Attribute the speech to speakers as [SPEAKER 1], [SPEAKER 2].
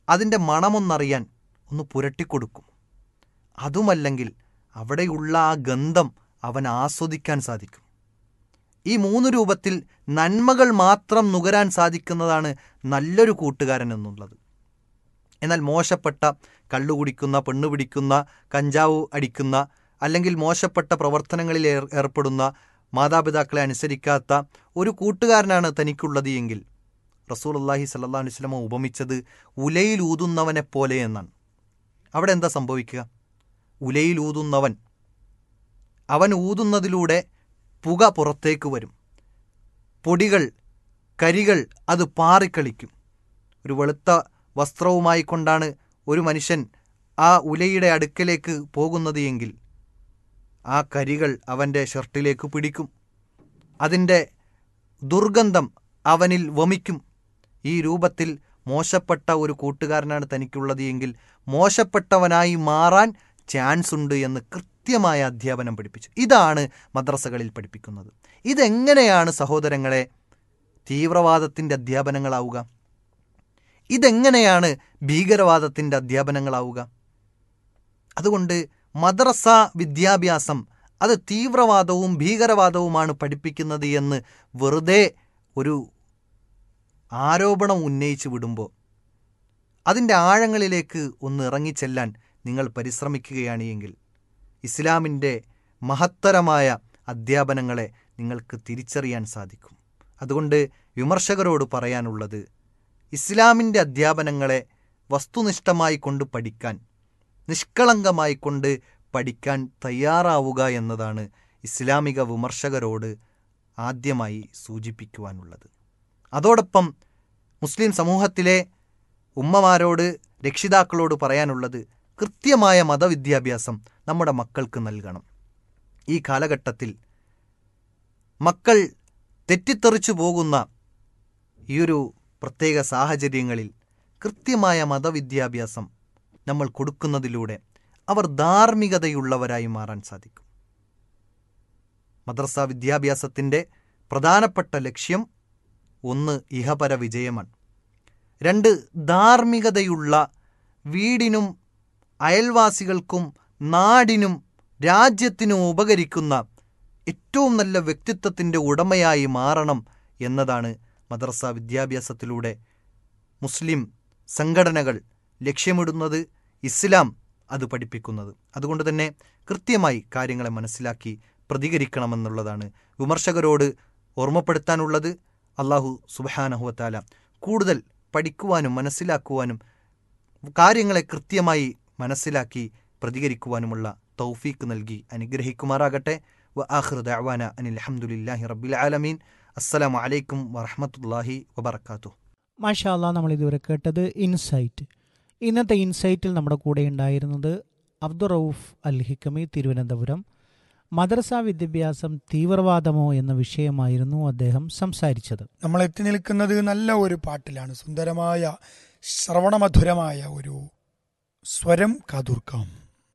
[SPEAKER 1] അതിൻ്റെ മണമൊന്നറിയാൻ ഒന്ന് പുരട്ടിക്കൊടുക്കും അതുമല്ലെങ്കിൽ അവിടെയുള്ള ആ ഗന്ധം അവൻ ആസ്വദിക്കാൻ സാധിക്കും ഈ മൂന്ന് രൂപത്തിൽ നന്മകൾ മാത്രം നുകരാൻ സാധിക്കുന്നതാണ് നല്ലൊരു കൂട്ടുകാരൻ എന്നുള്ളത് എന്നാൽ മോശപ്പെട്ട കള്ളു കുടിക്കുന്ന പെണ്ണു പിടിക്കുന്ന കഞ്ചാവ് അടിക്കുന്ന അല്ലെങ്കിൽ മോശപ്പെട്ട പ്രവർത്തനങ്ങളിൽ ഏർ- ഏർപ്പെടുന്ന മാതാപിതാക്കളെ അനുസരിക്കാത്ത ഒരു കൂട്ടുകാരനാണ് തനിക്കുള്ളത് എങ്കിൽ റസൂൽ അള്ളാഹി സല്ലാ വസ്ലമ ഉപമിച്ചത് ഉലയിൽ ഊതുന്നവനെ പോലെ എന്നാണ് അവിടെ എന്താ സംഭവിക്കുക ഉലയിൽ ഊതുന്നവൻ അവൻ ഊതുന്നതിലൂടെ പുക പുറത്തേക്ക് വരും പൊടികൾ കരികൾ അത് പാറിക്കളിക്കും ഒരു വെളുത്ത വസ്ത്രവുമായി കൊണ്ടാണ് ഒരു മനുഷ്യൻ ആ ഉലയുടെ അടുക്കലേക്ക് പോകുന്നത് എങ്കിൽ ആ കരികൾ അവൻ്റെ ഷർട്ടിലേക്ക് പിടിക്കും അതിൻ്റെ ദുർഗന്ധം അവനിൽ വമിക്കും ഈ രൂപത്തിൽ മോശപ്പെട്ട ഒരു കൂട്ടുകാരനാണ് തനിക്കുള്ളത് എങ്കിൽ മോശപ്പെട്ടവനായി മാറാൻ ചാൻസ് ഉണ്ട് എന്ന് കൃത്യമായ അധ്യാപനം പഠിപ്പിച്ചു ഇതാണ് മദ്രസകളിൽ പഠിപ്പിക്കുന്നത് ഇതെങ്ങനെയാണ് സഹോദരങ്ങളെ തീവ്രവാദത്തിൻ്റെ അധ്യാപനങ്ങളാവുക ഇതെങ്ങനെയാണ് ഭീകരവാദത്തിൻ്റെ അധ്യാപനങ്ങളാവുക അതുകൊണ്ട് മദ്രസ വിദ്യാഭ്യാസം അത് തീവ്രവാദവും ഭീകരവാദവുമാണ് പഠിപ്പിക്കുന്നത് എന്ന് വെറുതെ ഒരു ആരോപണം ഉന്നയിച്ച് വിടുമ്പോൾ അതിൻ്റെ ആഴങ്ങളിലേക്ക് ഒന്ന് ഇറങ്ങിച്ചെല്ലാൻ നിങ്ങൾ പരിശ്രമിക്കുകയാണ് എങ്കിൽ ഇസ്ലാമിൻ്റെ മഹത്തരമായ അധ്യാപനങ്ങളെ നിങ്ങൾക്ക് തിരിച്ചറിയാൻ സാധിക്കും അതുകൊണ്ട് വിമർശകരോട് പറയാനുള്ളത് ഇസ്ലാമിൻ്റെ അധ്യാപനങ്ങളെ വസ്തുനിഷ്ഠമായി കൊണ്ട് പഠിക്കാൻ നിഷ്കളങ്കമായി കൊണ്ട് പഠിക്കാൻ തയ്യാറാവുക എന്നതാണ് ഇസ്ലാമിക വിമർശകരോട് ആദ്യമായി സൂചിപ്പിക്കുവാനുള്ളത് അതോടൊപ്പം മുസ്ലിം സമൂഹത്തിലെ ഉമ്മമാരോട് രക്ഷിതാക്കളോട് പറയാനുള്ളത് കൃത്യമായ മതവിദ്യാഭ്യാസം നമ്മുടെ മക്കൾക്ക് നൽകണം ഈ കാലഘട്ടത്തിൽ മക്കൾ തെറ്റിത്തെറിച്ചു പോകുന്ന ഈയൊരു പ്രത്യേക സാഹചര്യങ്ങളിൽ കൃത്യമായ മതവിദ്യാഭ്യാസം നമ്മൾ കൊടുക്കുന്നതിലൂടെ അവർ ധാർമ്മികതയുള്ളവരായി മാറാൻ സാധിക്കും മദ്രസ വിദ്യാഭ്യാസത്തിൻ്റെ പ്രധാനപ്പെട്ട ലക്ഷ്യം ഒന്ന് ഇഹപര വിജയമാണ് രണ്ട് ധാർമ്മികതയുള്ള വീടിനും അയൽവാസികൾക്കും നാടിനും രാജ്യത്തിനും ഉപകരിക്കുന്ന ഏറ്റവും നല്ല വ്യക്തിത്വത്തിൻ്റെ ഉടമയായി മാറണം എന്നതാണ് മദ്രസ വിദ്യാഭ്യാസത്തിലൂടെ മുസ്ലിം സംഘടനകൾ ലക്ഷ്യമിടുന്നത് ഇസ്ലാം അത് പഠിപ്പിക്കുന്നത് അതുകൊണ്ട് തന്നെ കൃത്യമായി കാര്യങ്ങളെ മനസ്സിലാക്കി പ്രതികരിക്കണമെന്നുള്ളതാണ് വിമർശകരോട് ഓർമ്മപ്പെടുത്താനുള്ളത് അള്ളാഹു സുബാനഹുവത്താല കൂടുതൽ പഠിക്കുവാനും മനസ്സിലാക്കുവാനും കാര്യങ്ങളെ കൃത്യമായി മനസ്സിലാക്കി പ്രതികരിക്കുവാനുമുള്ള തൗഫീക്ക് നൽകി അനുഗ്രഹിക്കുമാറാകട്ടെ വ ആഖിർ ദഅവാന അനിൽ അൽഹംദുലില്ലാഹി റബ്ബിൽ ആലമീൻ അസ്സലാമു അലൈക്കും വറഹ്മത്തുള്ളാഹി വബറകാതുഹു
[SPEAKER 2] മാഷാല്ല നമ്മൾ ഇതുവരെ കേട്ടത് ഇൻസൈറ്റ് ഇന്നത്തെ ഇൻസൈറ്റിൽ നമ്മുടെ കൂടെ ഉണ്ടായിരുന്നത് അബ്ദുൾ റൌഫ് അൽ ഹിക്കമി തിരുവനന്തപുരം മദ്രസ വിദ്യാഭ്യാസം തീവ്രവാദമോ എന്ന വിഷയമായിരുന്നു അദ്ദേഹം സംസാരിച്ചത്
[SPEAKER 3] നമ്മൾ എത്തി നിൽക്കുന്നത് നല്ല ഒരു പാട്ടിലാണ് സുന്ദരമായ ശ്രവണമധുരമായ ഒരു സ്വരം കാതൂർക്കാം